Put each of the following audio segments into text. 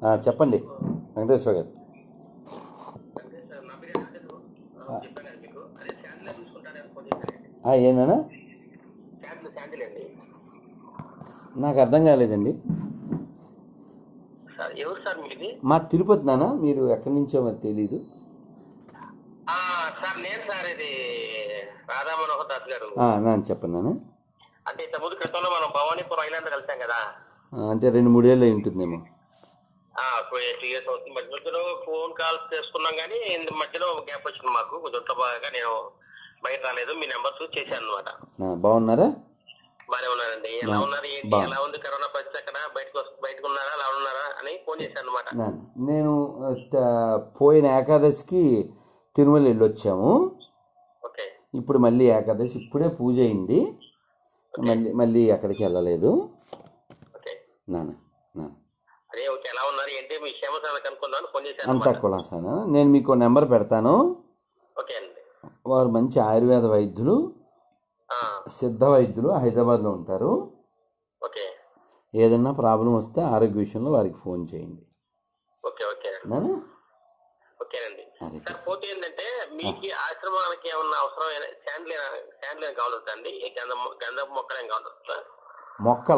ఆ, చెప్పండి వెంకటేశ్వర గారు నా పేరు రాజు. ఆ, చెప్పాను కదా మీకు అదే శాంతిలో తీసుకుంటానని ఫోన్ చేశానండి ఆ, ఏందన్నా శాంతిలో శాంతిలో అండి నాకు అర్థం కాలేదండి సార్ ఎవరు సార్ మీది మా తిరుపతి నాన్న మీరు ఎక్కడి నుంచో మరి తెలీదు ఆ, సార్ నేను సార్ ఇది రాధా మనోహర్ దాస్ గారు ఆ, నాన్న చెప్పండి నాన్న అంటే ఇంత ముందు క్రితంలో మనం భవానీపురం ఐలాండ్ కలిసాం కదా ఆ, అంటే రెండు మూడేళ్ళు అయి ఉంటుందేమో ఆ టూ ఇయర్స్ అవుతుంది మధ్య మధ్యలో ఫోన్ కాల్స్ చేసుకున్నాం కానీ ఇంత మధ్యలో గ్యాప్ వచ్చింది మాకు కొంచెం ఒంట్లో బాగా నేను బయట రాలేదు మీ నెంబర్ చూసి చేశాను అనమాట ఆ, బాగున్నారా బాగానే ఉన్నారండి ఎలా బా- ఉన్నారు ఏంటి బా- ఎలా ఉంది కరోనా పరిస్థితి అక్కడ బయటకు వస్తు- బయటకు ఉన్నారా ఎలా ఉన్నారా అని ఫోన్ చేశాను అనమాట నాన్న నేను ఆ, త- పోయిన ఏకాదశికి తిరుమల వెళ్ళొచ్చాము ఓకే ఇప్పుడు మళ్ళీ ఏకాదశి ఇప్పుడే పూజ అయింది మళ్ళీ మళ్ళీ అక్కడికి వెళ్ళలేదు ఓకే నాన్న నాన్న అదే ఓకే ఎలా ఉన్నారు ఏంటి మీ క్షేమ సంగతి కనుక్కుందామని ఫోన్ చేశాను అంతా అనమాట కులాసానా నేను మీకు నెంబర్ పెడతాను ఓకే అండి వారు మంచి ఆయుర్వేద వైద్యులు ఆ, సిద్ధ వైద్యులు హైదరాబాద్లో ఉంటారు ఓకే ఏదన్నా ప్రాబ్లం వస్తే ఆరోగ్య విషయంలో వారికి ఫోన్ చేయండి ఓకే ఓకే నాన్న ఓకేనండి అదే సార్ పోతే ఏంటంటే మీకు ఆశ్రమానికి ఏమన్నా అవసరమైన శాండ్లీ శాండ్లీ కావాలండి ఈ గంధం గంధం మొక్కలు ఏం కావాలి మొక్కల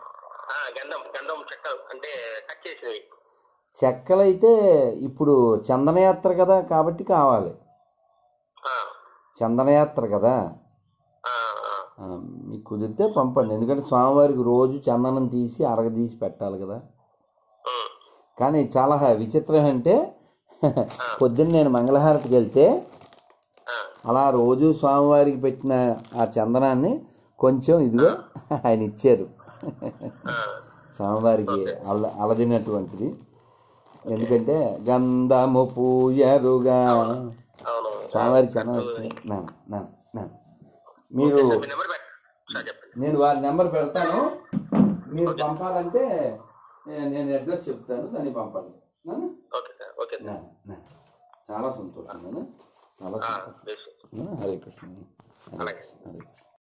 గంధం గంధం చెక్కలు అంటే కట్ చేసినవి చెక్కలైతే ఇప్పుడు చందనయాత్ర కదా కాబట్టి కావాలి ఆ, చందనయాత్ర కదా ఆ, ఆ. ఆ, మీకు కుదిరితే పంపండి ఎందుకంటే స్వామివారికి రోజు చందనం తీసి అరగదీసి పెట్టాలి కదా ఉమ్, కానీ చాలా విచిత్రం అంటే పొద్దున్న నేను మంగళహారతికి వెళ్తే ఆ, అలా రోజు స్వామివారికి పెట్టిన ఆ చందనాన్ని కొంచెం ఇదిగో ఆయన ఇచ్చారు ఆ. స్వామివారికి అల అలదినటువంటిది ఎందుకంటే గంధము పూయరుగా అవును స్వామివారికి చందనం ఇచ్చారు. నా నా నా మీరు మీ నెంబర్ పెట్ట సార్ చెప్పండి నేను వారి నెంబర్ పెడతాను మీరు పంపాలంటే ఏ- నేను అడ్రస్ చెప్తాను దాన్ని పంపండి నాన్న? ఓకే సార్ ఓకే సార్ నా, నా. చాలా సంతోషం నాన్న చాలా ఆ, సంతోషం బేస్. నా, హరే కృష్ణ హరే అలాగే